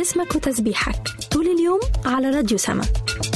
اسمك وتسبيحك طول اليوم على راديو سما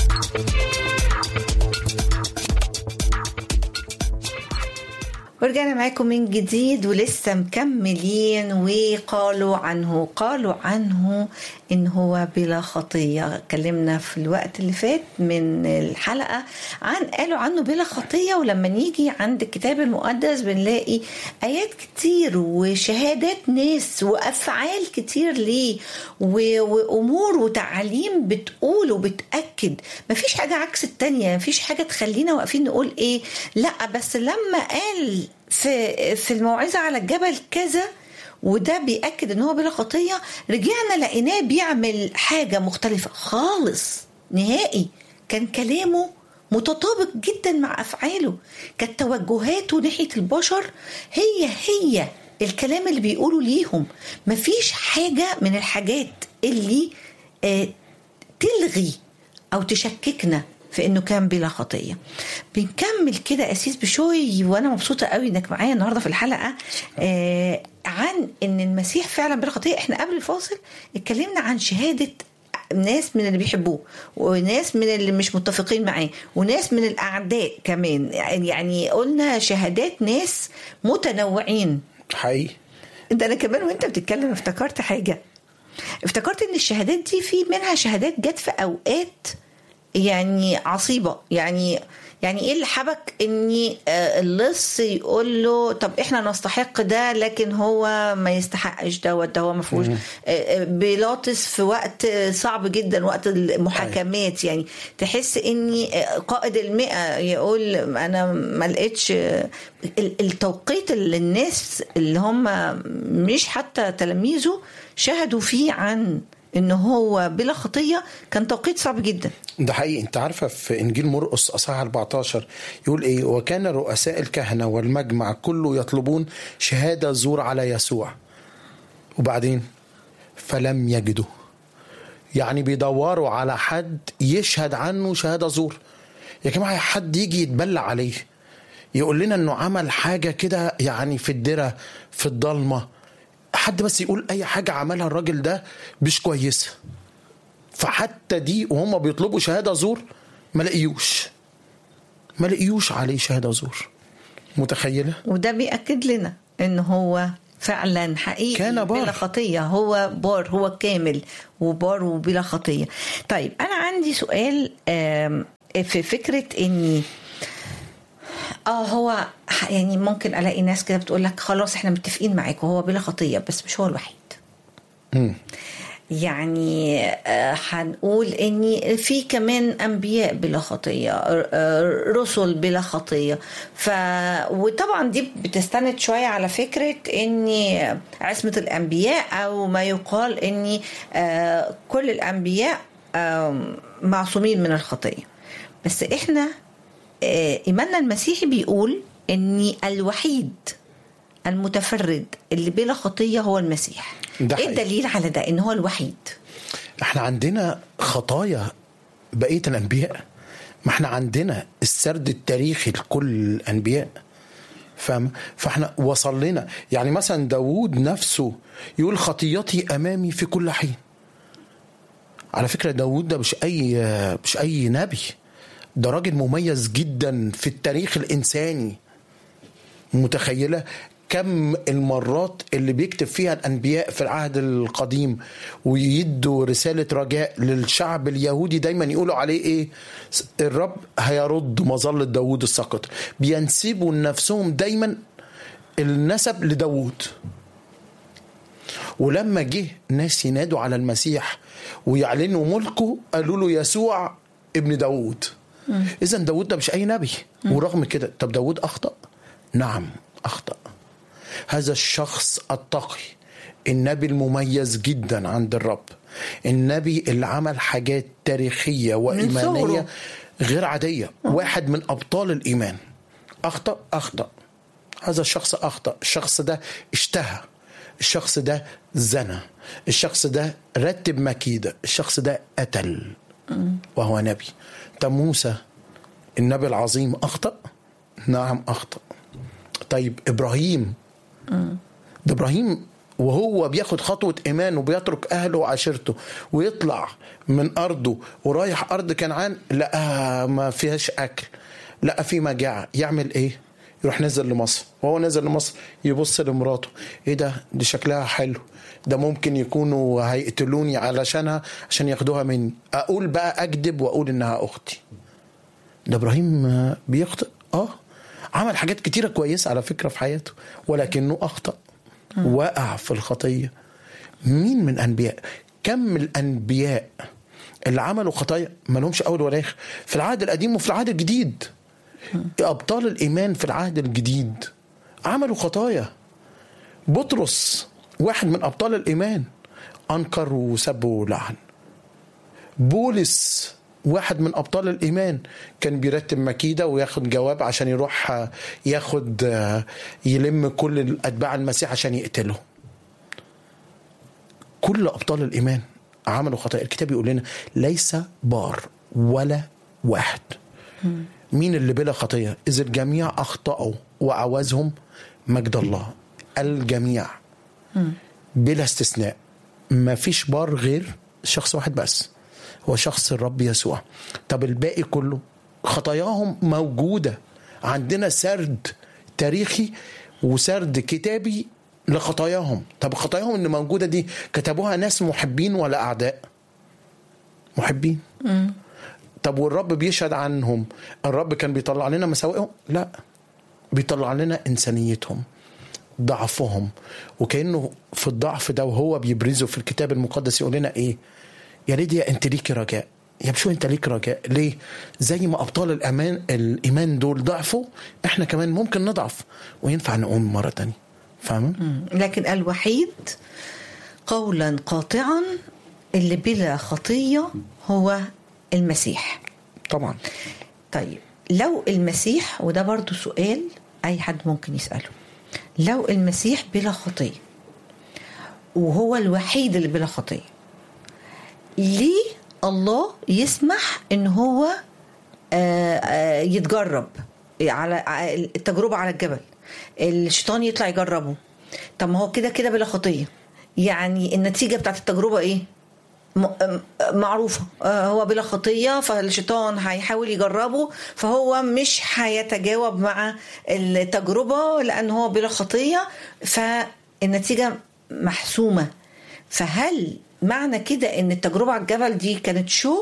ورجعنا معاكم من جديد ولسه مكملين وقالوا عنه قالوا عنه ان هو بلا خطيه اتكلمنا في الوقت اللي فات من الحلقه عن قالوا عنه بلا خطيه ولما نيجي عند الكتاب المقدس بنلاقي ايات كتير وشهادات ناس وافعال كتير ليه و- وامور وتعاليم بتقول وبتاكد مفيش حاجه عكس التانية مفيش حاجه تخلينا واقفين نقول ايه لا بس لما قال في في الموعظه على الجبل كذا وده بيأكد ان هو بلا خطيه رجعنا لقيناه بيعمل حاجه مختلفه خالص نهائي كان كلامه متطابق جدا مع افعاله كانت توجهاته ناحيه البشر هي هي الكلام اللي بيقوله ليهم مفيش حاجه من الحاجات اللي آه تلغي او تشككنا في انه كان بلا خطيه بنكمل كده اسيس بشوي وانا مبسوطه قوي انك معايا النهارده في الحلقه آه عن ان المسيح فعلا بلا خطيه احنا قبل الفاصل اتكلمنا عن شهاده ناس من اللي بيحبوه وناس من اللي مش متفقين معاه وناس من الاعداء كمان يعني قلنا شهادات ناس متنوعين حقيقي ده انا كمان وانت بتتكلم افتكرت حاجه افتكرت ان الشهادات دي في منها شهادات جت في اوقات يعني عصيبه يعني يعني ايه اللي حبك ان آه، اللص يقول له طب احنا نستحق ده لكن هو ما يستحقش دوت ده هو ما فيهوش آه، آه، بيلاطس في وقت آه، صعب جدا وقت المحاكمات يعني تحس ان آه، قائد المئة يقول انا ما لقيتش آه، ال- التوقيت اللي الناس اللي هم مش حتى تلاميذه شهدوا فيه عن ان هو بلا خطيه كان توقيت صعب جدا ده حقيقي انت عارفه في انجيل مرقس اصحاح 14 يقول ايه وكان رؤساء الكهنه والمجمع كله يطلبون شهاده زور على يسوع وبعدين فلم يجدوا يعني بيدوروا على حد يشهد عنه شهاده زور يا جماعه حد يجي يتبلع عليه يقول لنا انه عمل حاجه كده يعني في الدره في الضلمه حد بس يقول اي حاجه عملها الراجل ده مش كويسه فحتى دي وهم بيطلبوا شهاده زور ما لقيوش ما لقيوش عليه شهاده زور متخيله وده بيأكد لنا ان هو فعلا حقيقي كان بار. بلا خطيه هو بار هو كامل وبار وبلا خطيه طيب انا عندي سؤال آم، في فكره اني اه هو ح- يعني ممكن الاقي ناس كده بتقول لك خلاص احنا متفقين معاك وهو بلا خطيه بس مش هو الوحيد مم. يعني آه، هنقول ان في كمان انبياء بلا خطيه آه، رسل بلا خطيه ف وطبعا دي بتستند شويه على فكره ان عصمه الانبياء او ما يقال ان آه، كل الانبياء آم، معصومين من الخطيه بس احنا آه، ايماننا المسيحي بيقول ان الوحيد المتفرد اللي بلا خطيه هو المسيح ده ايه حقيقي. الدليل على ده ان هو الوحيد احنا عندنا خطايا بقيه الانبياء ما احنا عندنا السرد التاريخي لكل الانبياء فاهم فاحنا وصل لنا يعني مثلا داوود نفسه يقول خطيتي امامي في كل حين على فكره داوود ده مش اي مش اي نبي ده راجل مميز جدا في التاريخ الانساني متخيله كم المرات اللي بيكتب فيها الانبياء في العهد القديم ويدوا رساله رجاء للشعب اليهودي دايما يقولوا عليه ايه الرب هيرد مظله داوود الساقط بينسبوا لنفسهم دايما النسب لداوود ولما جه ناس ينادوا على المسيح ويعلنوا ملكه قالوا له يسوع ابن داوود اذا داوود ده مش اي نبي ورغم كده طب داوود اخطا نعم اخطا هذا الشخص التقي النبي المميز جدا عند الرب النبي اللي عمل حاجات تاريخية وإيمانية صغره. غير عادية واحد من أبطال الإيمان أخطأ أخطأ هذا الشخص أخطأ الشخص ده اشتهى الشخص ده زنى الشخص ده رتب مكيدة الشخص ده قتل وهو نبي طب موسى النبي العظيم أخطأ نعم أخطأ طيب إبراهيم ده إبراهيم وهو بياخد خطوة إيمان وبيترك أهله وعشيرته ويطلع من أرضه ورايح أرض كنعان لقاها ما فيهاش أكل لقى في مجاعة يعمل إيه؟ يروح نزل لمصر وهو نزل لمصر يبص لمراته إيه ده؟ دي شكلها حلو ده ممكن يكونوا هيقتلوني علشانها عشان ياخدوها مني أقول بقى أكذب وأقول إنها أختي ده إبراهيم بيخطئ آه عمل حاجات كتيرة كويسة على فكرة في حياته ولكنه أخطأ وقع في الخطية مين من أنبياء كم الأنبياء اللي عملوا خطايا ما لهمش أول ولا آخر في العهد القديم وفي العهد الجديد أبطال الإيمان في العهد الجديد عملوا خطايا بطرس واحد من أبطال الإيمان أنكر وسب ولعن بولس واحد من ابطال الايمان كان بيرتب مكيده وياخد جواب عشان يروح ياخد يلم كل اتباع المسيح عشان يقتله كل ابطال الايمان عملوا خطايا الكتاب يقول لنا ليس بار ولا واحد مين اللي بلا خطيه اذ الجميع اخطاوا وعوزهم مجد الله الجميع بلا استثناء ما فيش بار غير شخص واحد بس هو شخص الرب يسوع طب الباقي كله خطاياهم موجودة عندنا سرد تاريخي وسرد كتابي لخطاياهم طب خطاياهم اللي موجودة دي كتبوها ناس محبين ولا أعداء محبين مم. طب والرب بيشهد عنهم الرب كان بيطلع لنا مساوئهم لا بيطلع لنا إنسانيتهم ضعفهم وكأنه في الضعف ده وهو بيبرزه في الكتاب المقدس يقول لنا إيه يا ليديا انت ليكي رجاء يا بشو انت ليك رجاء ليه زي ما ابطال الامان الايمان دول ضعفوا احنا كمان ممكن نضعف وينفع نقوم مره تانية فاهمه لكن الوحيد قولا قاطعا اللي بلا خطيه هو المسيح طبعا طيب لو المسيح وده برضو سؤال اي حد ممكن يساله لو المسيح بلا خطيه وهو الوحيد اللي بلا خطيه ليه الله يسمح ان هو يتجرب على التجربه على الجبل الشيطان يطلع يجربه طب ما هو كده كده بلا خطيه يعني النتيجه بتاعت التجربه ايه معروفة هو بلا خطية فالشيطان هيحاول يجربه فهو مش هيتجاوب مع التجربة لأن هو بلا خطية فالنتيجة محسومة فهل معنى كده ان التجربه على الجبل دي كانت شو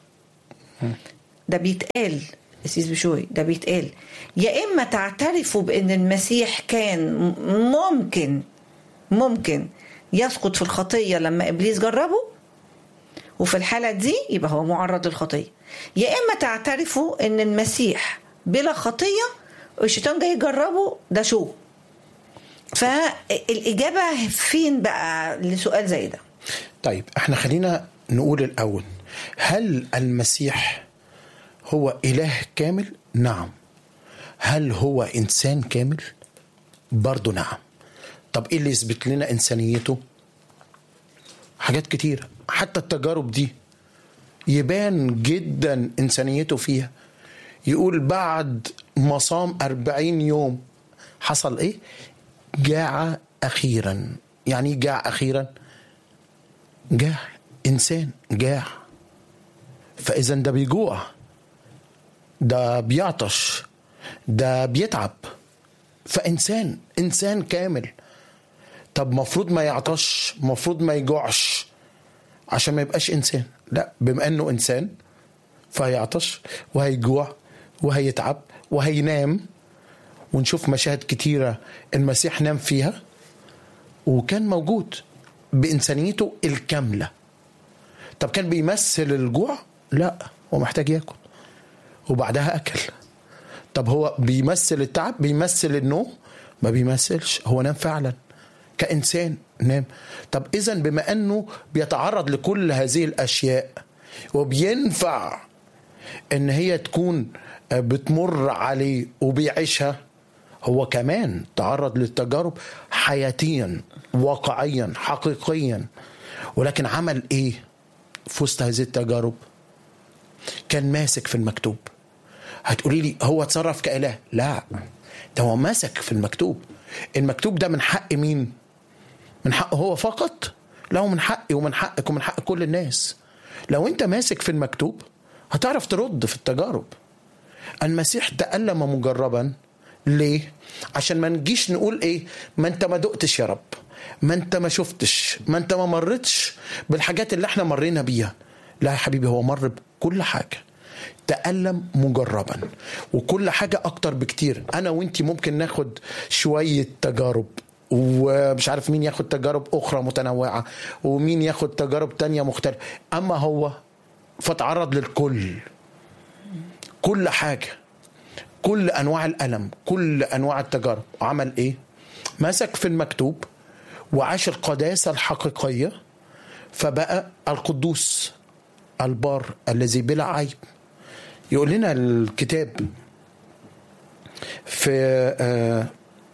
ده بيتقال اسيس بشوي ده بيتقال يا اما تعترفوا بان المسيح كان ممكن ممكن يسقط في الخطيه لما ابليس جربه وفي الحاله دي يبقى هو معرض للخطيه يا اما تعترفوا ان المسيح بلا خطيه والشيطان جاي يجربه ده شو فالاجابه فين بقى لسؤال زي ده طيب احنا خلينا نقول الاول هل المسيح هو اله كامل نعم هل هو انسان كامل برضه نعم طب ايه اللي يثبت لنا انسانيته حاجات كتيره حتى التجارب دي يبان جدا انسانيته فيها يقول بعد ما صام أربعين يوم حصل ايه جاع اخيرا يعني جاع اخيرا جاع انسان جاع فاذا ده بيجوع ده بيعطش ده بيتعب فانسان انسان كامل طب مفروض ما يعطش مفروض ما يجوعش عشان ما يبقاش انسان لا بما انه انسان فهيعطش وهيجوع وهيتعب وهينام ونشوف مشاهد كتيره المسيح نام فيها وكان موجود بإنسانيته الكاملة طب كان بيمثل الجوع لا هو محتاج ياكل وبعدها أكل طب هو بيمثل التعب بيمثل النوم ما بيمثلش هو نام فعلا كإنسان نام طب إذا بما أنه بيتعرض لكل هذه الأشياء وبينفع ان هي تكون بتمر عليه وبيعيشها هو كمان تعرض للتجارب حياتيا واقعيا حقيقيا ولكن عمل ايه في وسط هذه التجارب كان ماسك في المكتوب هتقولي لي هو اتصرف كاله لا ده هو ماسك في المكتوب المكتوب ده من حق مين من حقه هو فقط لا من حقي ومن حقك ومن حق كل الناس لو انت ماسك في المكتوب هتعرف ترد في التجارب المسيح تألم مجربا ليه عشان ما نجيش نقول ايه ما انت ما دقتش يا رب ما انت ما شفتش ما انت ما مرتش بالحاجات اللي احنا مرينا بيها لا يا حبيبي هو مر بكل حاجه تألم مجربا وكل حاجة أكتر بكتير أنا وإنتي ممكن ناخد شوية تجارب ومش عارف مين ياخد تجارب أخرى متنوعة ومين ياخد تجارب تانية مختلفة أما هو فتعرض للكل كل حاجة كل أنواع الألم كل أنواع التجارب وعمل إيه مسك في المكتوب وعاش القداسة الحقيقية فبقى القدوس البار الذي بلا عيب يقول لنا الكتاب في آه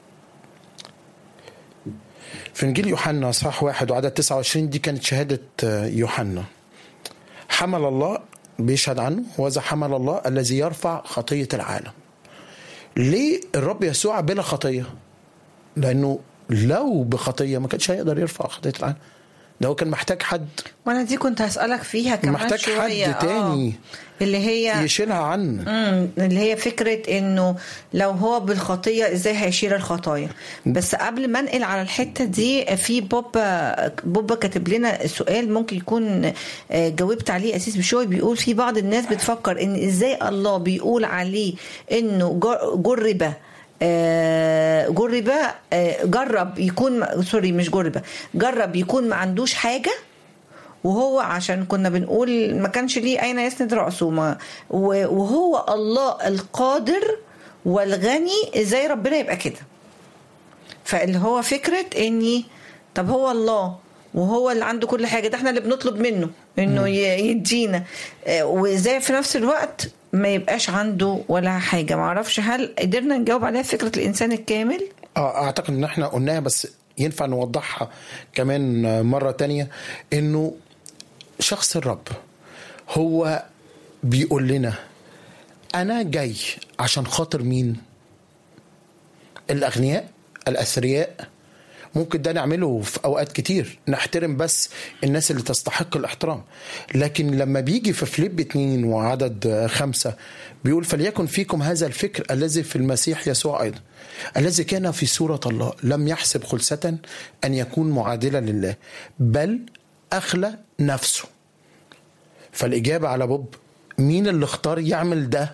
في انجيل يوحنا اصحاح واحد وعدد 29 دي كانت شهاده آه، يوحنا حمل الله بيشهد عنه وذا حمل الله الذي يرفع خطيه العالم ليه الرب يسوع بلا خطيه لانه لو بخطيه ما كانش هيقدر يرفع خطيه العالم ده هو كان محتاج حد وانا دي كنت هسألك فيها كمان محتاج شوية حد تاني آه. اللي هي يشيلها عنه مم، اللي هي فكرة انه لو هو بالخطية ازاي هيشيل الخطايا بس قبل ما انقل على الحتة دي في بوبا بوبا كاتب لنا سؤال ممكن يكون آه، جاوبت عليه اسيس بشوي بيقول في بعض الناس بتفكر ان ازاي الله بيقول عليه انه جر- جرب آه، جرب آه، جرب يكون سوري مش جرب جرب يكون ما عندوش حاجه وهو عشان كنا بنقول ما كانش ليه اين يسند راسه ما و- وهو الله القادر والغني ازاي ربنا يبقى كده فاللي هو فكره اني طب هو الله وهو اللي عنده كل حاجه ده احنا اللي بنطلب منه انه ي- يدينا آه، وازاي في نفس الوقت ما يبقاش عنده ولا حاجه ما اعرفش هل قدرنا نجاوب عليها فكره الانسان الكامل اه اعتقد ان احنا قلناها بس ينفع نوضحها كمان مرة تانية انه شخص الرب هو بيقول لنا انا جاي عشان خاطر مين الاغنياء الاثرياء ممكن ده نعمله في اوقات كتير نحترم بس الناس اللي تستحق الاحترام لكن لما بيجي في فليب اتنين وعدد خمسة بيقول فليكن فيكم هذا الفكر الذي في المسيح يسوع ايضا الذي كان في صورة الله لم يحسب خلسة ان يكون معادلا لله بل اخلى نفسه فالاجابة على بوب مين اللي اختار يعمل ده